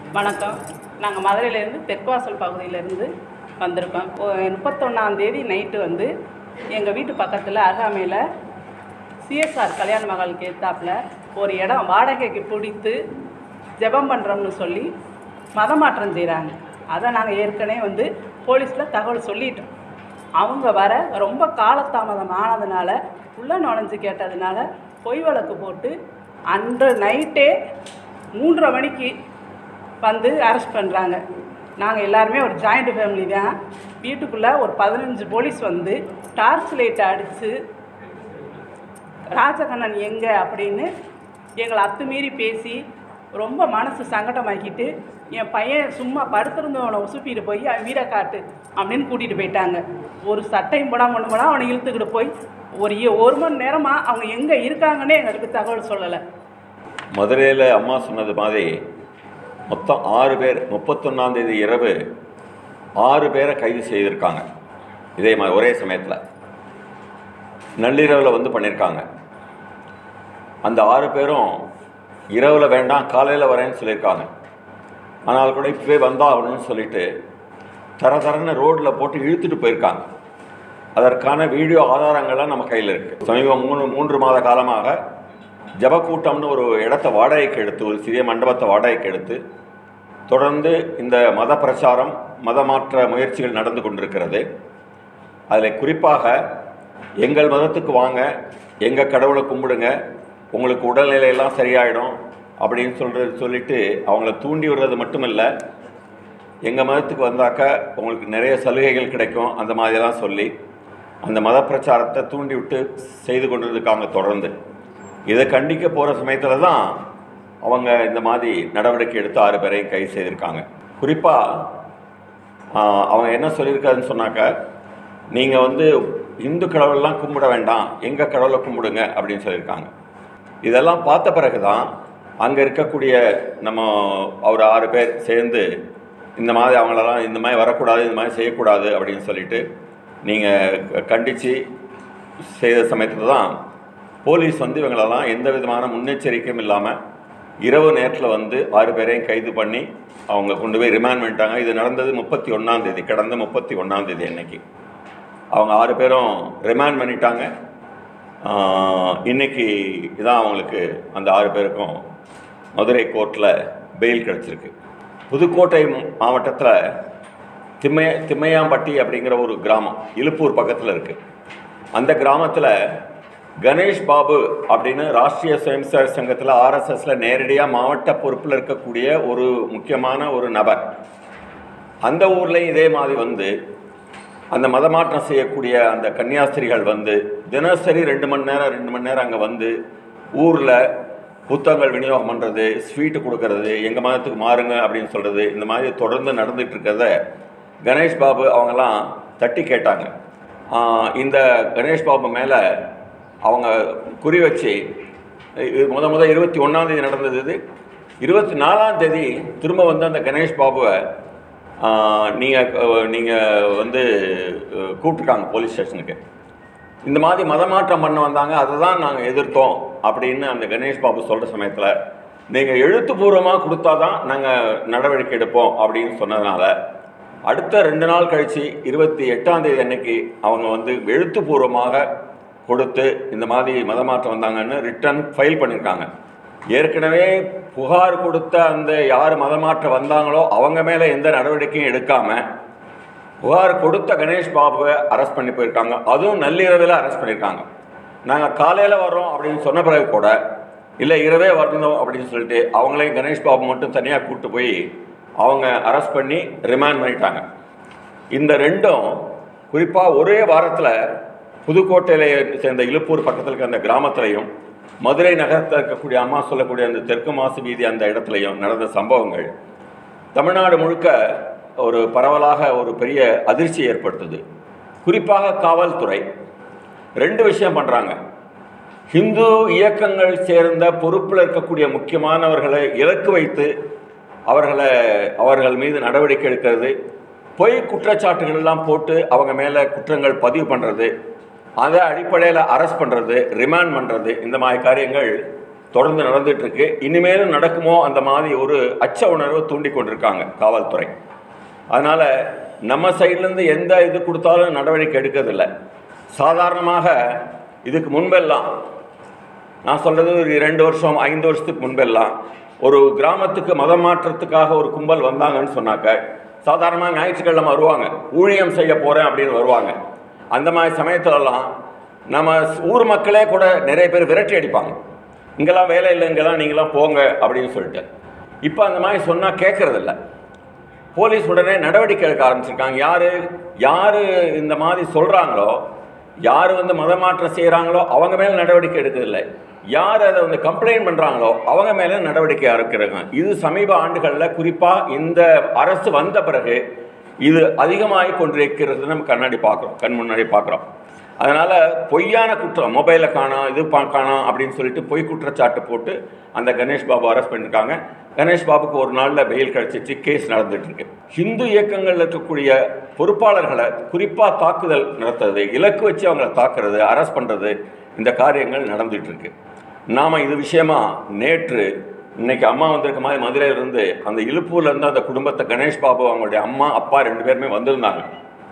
வணக்கம் நாங்கள் மதுரையிலேருந்து தெற்குவாசல் பகுதியிலேருந்து வந்திருக்கோம் முப்பத்தொன்னாந்தேதி நைட்டு வந்து எங்கள் வீட்டு பக்கத்தில் அருகாமையில் சிஎஸ்ஆர் கல்யாண மகளுக்கு எத்தாப்பில் ஒரு இடம் வாடகைக்கு பிடித்து ஜெபம் பண்ணுறோம்னு சொல்லி மதமாற்றம் செய்கிறாங்க அதை நாங்கள் ஏற்கனவே வந்து போலீஸில் தகவல் சொல்லிட்டோம் அவங்க வர ரொம்ப காலதாமதம் ஆனதுனால உள்ளே நுழைஞ்சு கேட்டதுனால பொய் வழக்கு போட்டு அன்று நைட்டே மூன்றரை மணிக்கு வந்து அரெஸ்ட் பண்ணுறாங்க நாங்கள் எல்லாருமே ஒரு ஜாயிண்ட் ஃபேமிலி தான் வீட்டுக்குள்ளே ஒரு பதினஞ்சு போலீஸ் வந்து டார்ச் லைட்டை அடித்து ராஜகண்ணன் எங்கே அப்படின்னு எங்களை அத்துமீறி பேசி ரொம்ப மனசு சங்கடமாக்கிட்டு என் பையன் சும்மா படுத்திருந்தவனை உசுப்பிட்டு போய் அவன் வீடை காட்டு அப்படின்னு கூட்டிகிட்டு போயிட்டாங்க ஒரு சட்டையும் போடாமல் ஒன்று போனால் அவனை இழுத்துக்கிட்டு போய் ஒரு இ- ஒரு மணி நேரமாக அவங்க எங்கே இருக்காங்கன்னே எங்களுக்கு தகவல் சொல்லலை மதுரையில் அம்மா சொன்னது மாதிரி மொத்தம் ஆறு பேர் முப்பத்தொன்னாந்தேதி இரவு ஆறு பேரை கைது செய்திருக்காங்க இதே மாதிரி ஒரே சமயத்தில் நள்ளிரவில் வந்து பண்ணியிருக்காங்க அந்த ஆறு பேரும் இரவில் வேண்டாம் காலையில் வரேன்னு சொல்லியிருக்காங்க ஆனால் கூட இப்போவே வந்தாகணும்னு சொல்லிட்டு தர தரன்னு ரோட்டில் போட்டு இழுத்துட்டு போயிருக்காங்க அதற்கான வீடியோ ஆதாரங்கள்லாம் நம்ம கையில் இருக்குது சமீபம் மூணு மூன்று மாத காலமாக ஜபக்கூட்டம்னு ஒரு இடத்த வாடகைக்கு எடுத்து ஒரு சிறிய மண்டபத்தை வாடகைக்கு எடுத்து தொடர்ந்து இந்த மத பிரச்சாரம் மதமாற்ற முயற்சிகள் நடந்து கொண்டிருக்கிறது அதில் குறிப்பாக எங்கள் மதத்துக்கு வாங்க எங்கள் கடவுளை கும்பிடுங்க உங்களுக்கு உடல்நிலையெல்லாம் சரியாயிடும் அப்படின்னு சொல்கிறது சொல்லிட்டு அவங்கள தூண்டி விடுறது மட்டும் இல்லை எங்கள் மதத்துக்கு வந்தாக்க உங்களுக்கு நிறைய சலுகைகள் கிடைக்கும் அந்த மாதிரிலாம் சொல்லி அந்த மத பிரச்சாரத்தை தூண்டி விட்டு செய்து கொண்டிருக்காங்க தொடர்ந்து இதை கண்டிக்க போகிற சமயத்தில் தான் அவங்க இந்த மாதிரி நடவடிக்கை எடுத்து ஆறு பேரையும் கைது செய்திருக்காங்க குறிப்பாக அவங்க என்ன சொல்லியிருக்காருன்னு சொன்னாக்க நீங்கள் வந்து இந்து கடவுளெல்லாம் கும்பிட வேண்டாம் எங்கள் கடவுளை கும்பிடுங்க அப்படின்னு சொல்லியிருக்காங்க இதெல்லாம் பார்த்த பிறகு தான் அங்கே இருக்கக்கூடிய நம்ம ஒரு ஆறு பேர் சேர்ந்து இந்த மாதிரி அவங்களெல்லாம் இந்த மாதிரி வரக்கூடாது இந்த மாதிரி செய்யக்கூடாது அப்படின்னு சொல்லிட்டு நீங்கள் கண்டித்து செய்த சமயத்தில் தான் போலீஸ் வந்து இவங்களெல்லாம் எந்த விதமான முன்னெச்சரிக்கையும் இல்லாமல் இரவு நேரத்தில் வந்து ஆறு பேரையும் கைது பண்ணி அவங்க கொண்டு போய் ரிமாண்ட் பண்ணிட்டாங்க இது நடந்தது முப்பத்தி ஒன்றாந்தேதி கடந்த முப்பத்தி ஒன்றாந்தேதி அன்னைக்கு அவங்க ஆறு பேரும் ரிமாண்ட் பண்ணிட்டாங்க ஆஹ், இன்னைக்கு இதான் அவங்களுக்கு அந்த ஆறு பேருக்கும் மதுரை கோர்ட்டில் பெயில் கிடச்சிருக்கு புதுக்கோட்டை மாவட்டத்தில் திம்மைய திம்மையாம்பட்டி அப்படிங்கிற ஒரு கிராமம் இலுப்பூர் பக்கத்தில் இருக்குது அந்த கிராமத்தில் கணேஷ் பாபு அப்படின்னு ராஷ்ட்ரிய சுயம்சேவக் சங்கத்தில் ஆர்எஸ்எஸ்ல நேரடியாக மாவட்ட பொறுப்பில் இருக்கக்கூடிய ஒரு முக்கியமான ஒரு நபர் அந்த ஊர்லேயும் இதே மாதிரி வந்து அந்த மதமாற்றம் செய்யக்கூடிய அந்த கன்னியாஸ்திரிகள் வந்து தினசரி ரெண்டு மணி நேரம் ரெண்டு மணி நேரம் அங்கே வந்து ஊரில் புத்தகங்கள் விநியோகம் பண்ணுறது ஸ்வீட்டு கொடுக்கறது எங்கள் மதத்துக்கு மாறுங்க அப்படின்னு சொல்கிறது இந்த மாதிரி தொடர்ந்து நடந்துட்டு இருக்கிறத கணேஷ் பாபு அவங்கெல்லாம் தட்டி கேட்டாங்க ஆஹ் இந்த கணேஷ் பாபு மேலே அவங்க குறி வச்சு இது முத முத இருபத்தி ஒன்றாந்தேதி நடந்தது இது இருபத்தி நாலாம் தேதி திரும்ப வந்து அந்த கணேஷ் பாபுவை நீங்கள் நீங்கள் வந்து அஹ், கூப்பிட்டுருக்காங்க போலீஸ் ஸ்டேஷனுக்கு இந்த மாதிரி மதமாற்றம் பண்ண வந்தாங்க அதை தான் நாங்கள் எதிர்த்தோம் அப்படின்னு அந்த கணேஷ் பாபு சொல்கிற சமயத்தில் நீங்கள் எழுத்துப்பூர்வமாக கொடுத்தா தான் நாங்கள் நடவடிக்கை எடுப்போம் அப்படின்னு சொன்னதுனால அடுத்த ரெண்டு நாள் கழித்து இருபத்தி எட்டாம் தேதி அன்னைக்கு அவங்க வந்து எழுத்துப்பூர்வமாக கொடுத்து இந்த மாதிரி மதமாற்றம் வந்தாங்கன்னு ரிட்டர்ன் ஃபைல் பண்ணியிருக்காங்க ஏற்கனவே புகார் கொடுத்த அந்த யார் மதமாற்றம் வந்தாங்களோ அவங்க மேலே எந்த நடவடிக்கையும் எடுக்காமல் புகார் கொடுத்த கணேஷ் பாபுவை அரெஸ்ட் பண்ணி போயிருக்காங்க அதுவும் நள்ளிரவில் அரெஸ்ட் பண்ணியிருக்காங்க நாங்கள் காலையில் வர்றோம் அப்படின்னு சொன்ன பிறகு கூட இல்லை இரவே வரணும் அப்படின்னு சொல்லிட்டு அவங்களையும் கணேஷ் பாபு மட்டும் தனியாக கூப்பிட்டு போய் அவங்க அரெஸ்ட் பண்ணி ரிமாண்ட் பண்ணிட்டாங்க இந்த ரெண்டும் குறிப்பாக ஒரே வாரத்தில் புதுக்கோட்டையில் சேர்ந்த இலுப்பூர் பக்கத்தில் இருக்க அந்த கிராமத்திலையும் மதுரை நகரத்தில் இருக்கக்கூடிய அம்மா சொல்லக்கூடிய அந்த தெற்கு மாசு வீதி அந்த இடத்துலையும் நடந்த சம்பவங்கள் தமிழ்நாடு முழுக்க ஒரு பரவலாக ஒரு பெரிய அதிர்ச்சி ஏற்படுத்துது குறிப்பாக காவல்துறை ரெண்டு விஷயம் பண்ணுறாங்க ஹிந்து இயக்கங்கள் சேர்ந்த பொறுப்பில் இருக்கக்கூடிய முக்கியமானவர்களை இலக்கு வைத்து அவர்களை அவர்கள் மீது நடவடிக்கை எடுக்கிறது பொய் குற்றச்சாட்டுகள் எல்லாம் போட்டு அவங்க மேலே குற்றங்கள் பதிவு பண்ணுறது அதை அடிப்படையில் அரெஸ்ட் பண்ணுறது ரிமாண்ட் பண்ணுறது இந்த மாதிரி காரியங்கள் தொடர்ந்து நடந்துட்டு இருக்கு இனிமேலும் நடக்குமோ அந்த மாதிரி ஒரு அச்ச உணர்வை தூண்டி கொண்டிருக்காங்க காவல்துறை அதனால் நம்ம சைட்லேருந்து எந்த இது கொடுத்தாலும் நடவடிக்கை எடுக்கிறதில்ல சாதாரணமாக இதுக்கு முன்பெல்லாம் நான் சொல்கிறது ஒரு ரெண்டு வருஷம் ஐந்து வருஷத்துக்கு முன்பெல்லாம் ஒரு கிராமத்துக்கு மதம் மாற்றத்துக்காக ஒரு கும்பல் வந்தாங்கன்னு சொன்னாக்க சாதாரணமாக ஞாயிற்றுக்கிழமை வருவாங்க ஊழியம் செய்ய போகிறேன் அப்படின்னு வருவாங்க அந்த மாதிரி சமயத்துலலாம் நம்ம ஊர் மக்களே கூட நிறைய பேர் விரட்டி அடிப்பாங்க இங்கெல்லாம் வேலை இல்லை இங்கெல்லாம் நீங்களாம் போங்க அப்படின்னு சொல்லிட்டு இப்போ அந்த மாதிரி சொன்னால் கேட்கறதில்ல போலீஸ் உடனே நடவடிக்கை எடுக்க ஆரம்பிச்சிருக்காங்க யார் யார் இந்த மாதிரி சொல்கிறாங்களோ யார் வந்து மதமாற்றம் செய்கிறாங்களோ அவங்க மேலே நடவடிக்கை எடுக்கிறதில்ல யார் அதை வந்து கம்ப்ளைண்ட் பண்ணுறாங்களோ அவங்க மேலே நடவடிக்கை இருக்கிறாங்க இது சமீப ஆண்டுகளில் குறிப்பாக இந்த அரசு வந்த பிறகு இது அதிகமாகி கொண்டிருக்கிறது நம்ம கண்ணாடி பார்க்குறோம் கண் முன்னாடி பார்க்குறோம் அதனால் பொய்யான குற்றம் மொபைலை காணோம் இது பா காணோம் அப்படின்னு சொல்லிட்டு பொய் குற்றச்சாட்டு போட்டு அந்த கணேஷ் பாபு அரெஸ்ட் பண்ணியிருக்காங்க கணேஷ் பாபுக்கு ஒரு நாளில் பெயில் கிடச்சிச்சு கேஸ் நடந்துட்டு இருக்கு ஹிந்து இயக்கங்களில் இருக்கக்கூடிய பொறுப்பாளர்களை குறிப்பாக தாக்குதல் நடத்துறது இலக்கு வச்சு அவங்கள தாக்குறது அரெஸ்ட் பண்ணுறது இந்த காரியங்கள் நடந்துட்டு இருக்கு நாம் இது விஷயமா நேற்று இன்னைக்கு அம்மா வந்திருக்க மாதிரி மதுரையிலிருந்து அந்த இழுப்பூர்லேருந்து அந்த குடும்பத்தை கணேஷ் பாபு அவங்களுடைய அம்மா அப்பா ரெண்டு பேருமே வந்திருந்தாங்க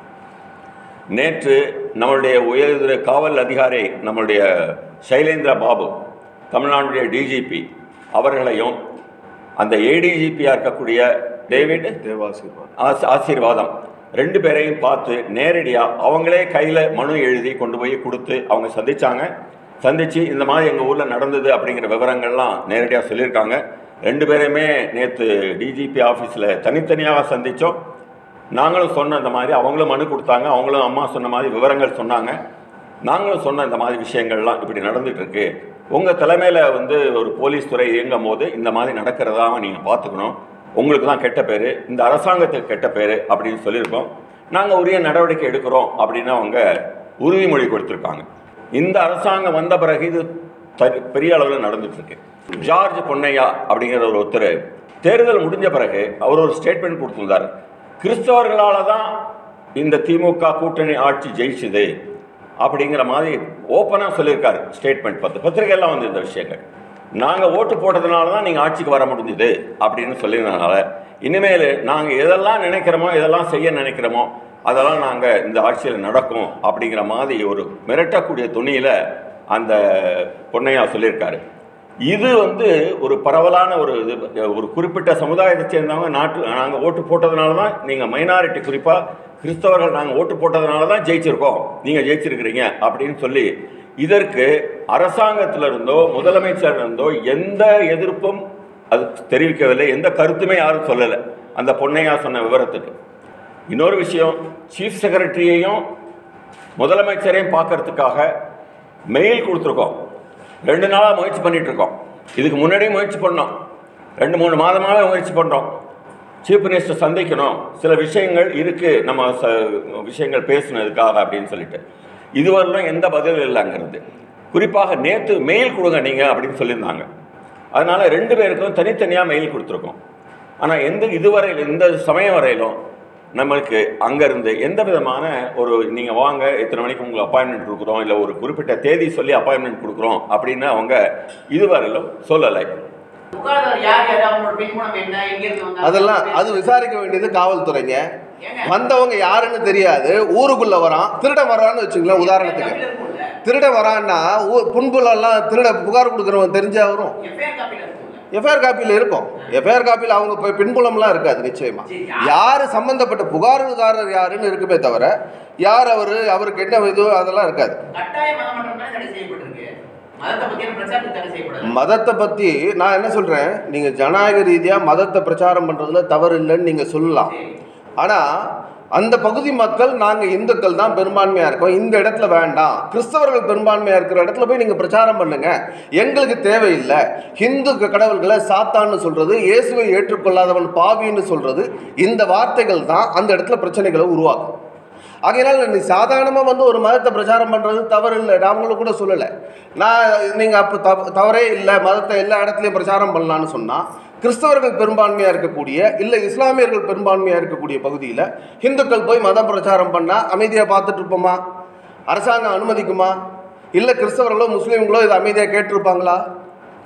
நேற்று நம்மளுடைய உயர் காவல் அதிகாரி நம்மளுடைய சைலேந்திர பாபு தமிழ்நாடுடைய டிஜிபி அவர்களையும் அந்த ஏடிஜிபியாக இருக்கக்கூடிய டேவிட் தேவாசீர்வாதம் ஆஸ் ஆசீர்வாதம் ரெண்டு பேரையும் பார்த்து நேரடியாக அவங்களே கையில் மனு எழுதி கொண்டு போய் கொடுத்து அவங்க சந்திச்சாங்க சந்தித்து இந்த மாதிரி எங்கள் ஊரில் நடந்தது அப்படிங்கிற விவரங்கள்லாம் நேரடியாக சொல்லியிருக்காங்க ரெண்டு பேரையுமே நேற்று டிஜிபி ஆஃபீஸில் தனித்தனியாக சந்தித்தோம் நாங்களும் சொன்ன இந்த மாதிரி அவங்களும் மனு கொடுத்தாங்க அவங்களும் அம்மா சொன்ன மாதிரி விவரங்கள் சொன்னாங்க நாங்களும் சொன்ன இந்த மாதிரி விஷயங்கள்லாம் இப்படி நடந்துட்டு இருக்கு உங்கள் தலைமையில் வந்து ஒரு போலீஸ் துறை இயங்கும் போது இந்த மாதிரி நடக்கிறதா நீங்கள் பார்த்துக்கணும் உங்களுக்கு தான் கெட்ட பேர் இந்த அரசாங்கத்துக்கு கெட்ட பேர் அப்படின்னு சொல்லியிருக்கோம் நாங்கள் உரிய நடவடிக்கை எடுக்கிறோம் அப்படின்னு அவங்க உறுதிமொழி கொடுத்துருக்காங்க இந்த அரசாங்கம் வந்த பிறகு இது த- பெரிய அளவில் நடந்துட்டு இருக்கு ஜார்ஜ் பொன்னையா அப்படிங்கிற ஒரு ஒருத்தர் தேர்தல் முடிஞ்ச பிறகு அவர் ஒரு ஸ்டேட்மெண்ட் கொடுத்திருந்தார் கிறிஸ்தவர்களால தான் இந்த திமுக கூட்டணி ஆட்சி ஜெயிச்சுது அப்படிங்கிற மாதிரி ஓப்பனாக சொல்லியிருக்காரு ஸ்டேட்மெண்ட் பத்து பத்திரிகையெல்லாம் வந்து இந்த விஷயங்கள் நாங்கள் ஓட்டு போட்டதுனால தான் நீங்கள் ஆட்சிக்கு வர முடிஞ்சுது அப்படின்னு சொல்லியிருந்தனால இனிமேல் நாங்கள் எதெல்லாம் நினைக்கிறோமோ எதெல்லாம் செய்ய நினைக்கிறோமோ அதெல்லாம் நாங்கள் இந்த ஆட்சியில் நடக்கும் அப்படிங்கிற மாதிரி ஒரு மிரட்டக்கூடிய துணியில் அந்த பொன்னையா சொல்லியிருக்காரு இது வந்து ஒரு பரவலான ஒரு இது ஒரு குறிப்பிட்ட சமுதாயத்தை சேர்ந்தவங்க நாட்டு நாங்கள் ஓட்டு போட்டதுனால தான் நீங்கள் மைனாரிட்டி குறிப்பாக கிறிஸ்தவர்கள் நாங்கள் ஓட்டு போட்டதுனால தான் ஜெயிச்சிருக்கோம் நீங்கள் ஜெயிச்சிருக்கிறீங்க அப்படின்னு சொல்லி இதற்கு அரசாங்கத்திலிருந்தோ முதலமைச்சர் இருந்தோ எந்த எதிர்ப்பும் அது தெரிவிக்கவில்லை எந்த கருத்துமே யாரும் சொல்லலை அந்த பொன்னையா சொன்ன விவரத்துக்கு இன்னொரு விஷயம் சீஃப் செக்ரட்டரியையும் முதலமைச்சரையும் பார்க்கறதுக்காக மெயில் கொடுத்துருக்கோம் ரெண்டு நாளாக முயற்சி பண்ணிட்டு இருக்கோம் இதுக்கு முன்னாடியும் முயற்சி பண்ணோம் ரெண்டு மூணு மாதமாகவே முயற்சி பண்ணுறோம் சீஃப் மினிஸ்டர் சந்திக்கணும் சில விஷயங்கள் இருக்குது நம்ம ச விஷயங்கள் பேசுனதுக்காக அப்படின்னு சொல்லிட்டு இதுவரையிலும் எந்த பதிலும் இல்லைங்கிறது குறிப்பாக நேற்று மெயில் கொடுங்க நீங்கள் அப்படின்னு சொல்லியிருந்தாங்க அதனால் ரெண்டு பேருக்கும் தனித்தனியாக மெயில் கொடுத்துருக்கோம் ஆனால் எந்த இதுவரையில் இந்த சமயம் வரையிலும் நம்மளுக்கு அங்கேருந்து எந்த விதமான ஒரு நீங்கள் வாங்க எத்தனை மணிக்கு உங்களுக்கு அப்பாயின்மெண்ட் கொடுக்குறோம் இல்லை ஒரு குறிப்பிட்ட தேதி சொல்லி அப்பாயின்மெண்ட் கொடுக்குறோம் அப்படின்னு அவங்க இதுவரையிலும் சொல்லலை புகார்தார் யார் யார் அவங்களோட பின்புலம் என்ன எங்க இருந்து வந்தாங்க அதெல்லாம் அது விசாரிக்க வேண்டியது காவல்துறைங்க ஏங்க? வந்தவங்க யாருன்னு தெரியாது ஊருக்குள்ள வரான் திருடன் வரான்னு வச்சுங்களேன் உதாரணத்துக்கு காப்பில இருக்கும்ல. திருடன் வரான்னா ஊர் புண்புலெல்லாம் திருட புகார் கொடுக்குறவன் தெரிஞ்சா வரும் FIR காப்பில இருக்கும்ல. எஃப்ஐஆர் காப்பியில் இருக்கும் எஃப்ஐஆர் காப்பியில் அவங்க போய் பின்புலம்லாம் இருக்காது நிச்சயமா சரி, யார்? யார் சம்பந்தப்பட்ட புகார்தாரர் யாருன்னு இருக்குமே தவிர யார் அவர் அவருக்கு என்ன இது அதெல்லாம் இருக்காது கட்டாய மதமாற்றம் தானே தடை செய்யப்பட்டிருக்கு மதத்தை பத்தியான பிரச்சாரத்துக்கு தடை செய்யப்படாது மதத்தை பற்றி நான் என்ன சொல்கிறேன் நீங்கள் ஜனநாயக ரீதியாக மதத்தை பிரச்சாரம் பண்ணுறதுல தவறு இல்லைன்னு நீங்கள் சொல்லலாம் சரி. ஆனால் அந்த பகுதி மக்கள் நாங்கள் இந்துக்கள் தான் பெரும்பான்மையாக இருக்கோம் இந்த இடத்துல வேண்டாம் கிறிஸ்தவர்கள் பெரும்பான்மையாக இருக்கிற இடத்துல போய் நீங்கள் பிரச்சாரம் பண்ணுங்க எங்களுக்கு தேவையில்லை ஹிந்து க- கடவுள்களை சாத்தான்னு சொல்கிறது இயேசுவை ஏற்றுக்கொள்ளாதவன் பாவின்னு சொல்கிறது இந்த வார்த்தைகள் தான் அந்த இடத்துல பிரச்சனைகளை உருவாக்கும் ஆகையினால நீ சாதாரணமாக வந்து ஒரு மதத்தை பிரச்சாரம் பண்ணுறது தவறு இல்லை நாங்களும் கூட சொல்லலை நான் நீங்கள் அப்போ தவ தவறே இல்லை மதத்தை எல்லா இடத்துலையும் பிரச்சாரம் பண்ணலான்னு சொன்னால் கிறிஸ்தவர்கள் பெரும்பான்மையாக இருக்கக்கூடிய இல்லை இஸ்லாமியர்கள் பெரும்பான்மையாக இருக்கக்கூடிய பகுதியில் இந்துக்கள் போய் மதம் பிரச்சாரம் பண்ணால் அமைதியாக பார்த்துட்டு இருப்போமா அரசாங்கம் அனுமதிக்குமா இல்லை கிறிஸ்தவர்களோ முஸ்லீம்களோ இதை அமைதியாக கேட்டிருப்பாங்களா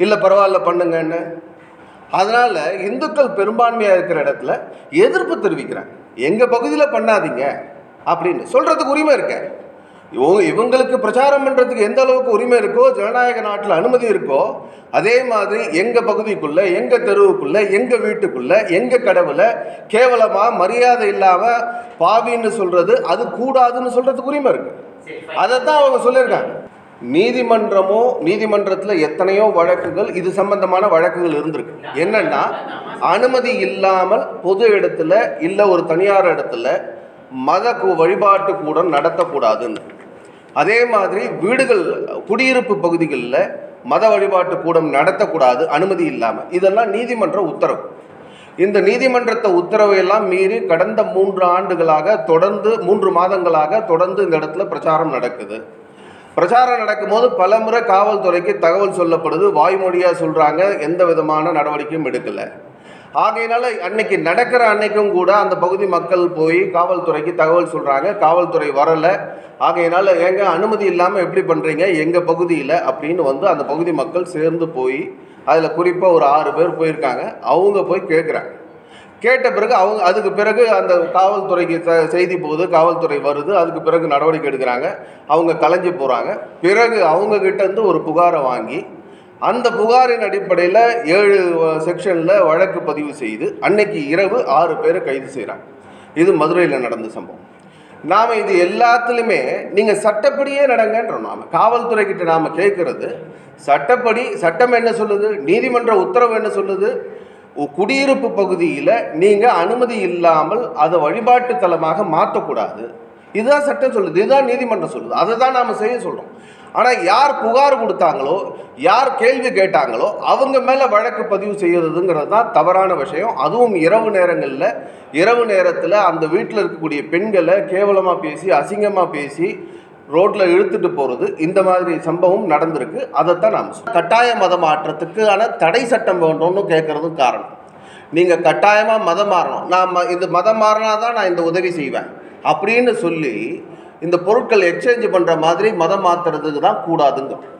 இல்லை பரவாயில்ல பண்ணுங்கன்னு அதனால் இந்துக்கள் பெரும்பான்மையாக இருக்கிற இடத்துல எதிர்ப்பு தெரிவிக்கிறாங்க எங்கள் பகுதியில் பண்ணாதீங்க அப்படின்னு சொல்கிறதுக்கு உரிமை இருக்க இவங்க இவங்களுக்கு பிரச்சாரம் பண்ணுறதுக்கு எந்த அளவுக்கு உரிமை இருக்கோ ஜனநாயக நாட்டில் அனுமதி இருக்கோ அதே மாதிரி எங்கள் பகுதிக்குள்ளே எங்கள் தெருவுக்குள்ளே எங்கள் வீட்டுக்குள்ளே எங்கள் கடவுளை கேவலமாக மரியாதை இல்லாமல் பாவின்னு சொல்கிறது அது கூடாதுன்னு சொல்கிறதுக்கு உரிமை இருக்குது சரி அதை தான் அவங்க சொல்லியிருக்காங்க நீதிமன்றமோ நீதிமன்றத்தில் எத்தனையோ வழக்குகள் இது சம்பந்தமான வழக்குகள் இருந்திருக்கு என்னன்னா அனுமதி இல்லாமல் பொது இடத்துல இல்லை ஒரு தனியார் இடத்துல மத கு- வழிபாட்டு கூடம் நடத்தக்கூடாதுன்னு அதே மாதிரி வீடுகள் குடியிருப்பு பகுதிகளில் மத வழிபாட்டு கூடம் நடத்தக்கூடாது அனுமதி இல்லாமல் இதெல்லாம் நீதிமன்ற உத்தரவு இந்த நீதிமன்றத்தை உத்தரவை எல்லாம் மீறி கடந்த மூன்று ஆண்டுகளாக தொடர்ந்து மூன்று மாதங்களாக தொடர்ந்து இந்த இடத்துல பிரச்சாரம் நடக்குது பிரச்சாரம் நடக்கும்போது பலமுறை காவல்துறைக்கு தகவல் சொல்லப்படுது வாய்மொழியாக சொல்கிறாங்க எந்த விதமான நடவடிக்கையும் எடுக்கலை ஆகையினால அன்னைக்கு நடக்கிற அன்னைக்கும் கூட அந்த பகுதி மக்கள் போய் காவல்துறைக்கு தகவல் சொல்கிறாங்க காவல்துறை வரலை ஆகையினால ஏங்க அனுமதி இல்லாமல் எப்படி பண்ணுறீங்க எங்கள் பகுதியில் அப்படின்னு வந்து அந்த பகுதி மக்கள் சேர்ந்து போய் அதில் குறிப்பாக ஒரு ஆறு பேர் போயிருக்காங்க அவங்க போய் கேட்குறாங்க கேட்ட பிறகு அவங்க அதுக்கு பிறகு அந்த காவல்துறைக்கு ச- செய்தி போகுது காவல்துறை வருது அதுக்கு பிறகு நடவடிக்கை எடுக்கிறாங்க அவங்க கலைஞ்சு போகிறாங்க பிறகு அவங்க கிட்ட இருந்து ஒரு புகாரை வாங்கி அந்த புகாரின் அடிப்படையில் ஏழு செக்ஷனில் வழக்கு பதிவு செய்து அன்னைக்கு இரவு ஆறு பேரை கைது செய்கிறாங்க இது மதுரையில் நடந்த சம்பவம் நாம் இது எல்லாத்துலேயுமே நீங்கள் சட்டப்படியே நடங்கன்றோம் நாம் காவல்துறை கிட்ட நாம் கேட்குறது சட்டப்படி சட்டம் என்ன சொல்லுது நீதிமன்ற உத்தரவு என்ன சொல்லுது உ- குடியிருப்பு பகுதியில் நீங்கள் அனுமதி இல்லாமல் அதை வழிபாட்டு தலமாக மாற்றக்கூடாது இதுதான் சட்டம் சொல்லுது இதுதான் நீதிமன்றம் சொல்லுது அதை தான் நாம் செய்ய சொல்கிறோம் ஆனால் யார் புகார் கொடுத்தாங்களோ யார் கேள்வி கேட்டாங்களோ அவங்க மேலே வழக்கு பதிவு செய்யறதுங்கிறது தான் தவறான விஷயம் அதுவும் இரவு நேரங்களில் இரவு நேரத்தில் அந்த வீட்டில் இருக்கக்கூடிய பெண்களை கேவலமாக பேசி அசிங்கமாக பேசி ரோட்டில் இழுத்துட்டு போகிறது இந்த மாதிரி சம்பவம் நடந்திருக்கு அதைத்தான் நாம் சொல்றோம். கட்டாய மத மாற்றத்துக்கான தடை சட்டம் வேண்டும்னு கேட்குறதும் காரணம் நீங்கள் கட்டாயமாக மதம் மாறணும் நான் ம- இந்த மதம் மாறினா தான் நான் இந்த உதவி செய்வேன் அப்படின்னு சொல்லி இந்த பொருட்கள் எக்ஸ்சேஞ்ச் பண்ணுற மாதிரி மதம் மாற்றுறதுக்கு தான் கூடாதுங்கிறோம்